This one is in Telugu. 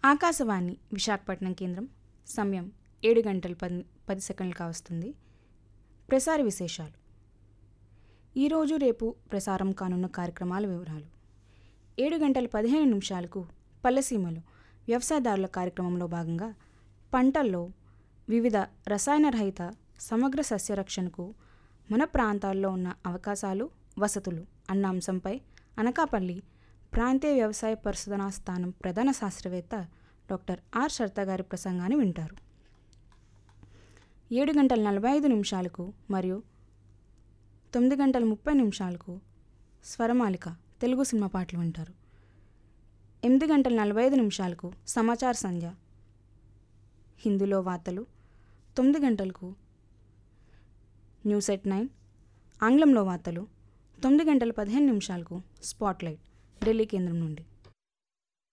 ఆకాశవాణి విశాఖపట్నం కేంద్రం సమయం ఏడు గంటల పది పది సెకండ్లు కావస్తుంది ప్రసార విశేషాలు ఈరోజు రేపు ప్రసారం కానున్న కార్యక్రమాల వివరాలు ఏడు గంటల పదిహేను నిమిషాలకు పల్లెసీమలు వ్యవసాయదారుల కార్యక్రమంలో భాగంగా పంటల్లో వివిధ రసాయన రహిత సమగ్ర సస్యరక్షణకు మన ప్రాంతాల్లో ఉన్న అవకాశాలు వసతులు అన్న అంశంపై అనకాపల్లి ప్రాంతీయ వ్యవసాయ పరిశోధనా స్థానం ప్రధాన శాస్త్రవేత్త డాక్టర్ ఆర్ శర్త గారి ప్రసంగాన్ని వింటారు ఏడు గంటల నలభై ఐదు నిమిషాలకు మరియు తొమ్మిది గంటల ముప్పై నిమిషాలకు స్వరమాలిక తెలుగు సినిమా పాటలు వింటారు ఎనిమిది గంటల నలభై ఐదు నిమిషాలకు సమాచార సంధ్య హిందీలో వార్తలు తొమ్మిది గంటలకు న్యూస్ ఎట్ నైన్ ఆంగ్లంలో వార్తలు తొమ్మిది గంటల పదిహేను నిమిషాలకు స్పాట్లైట్ ఢిల్లీ కేంద్రం నుండి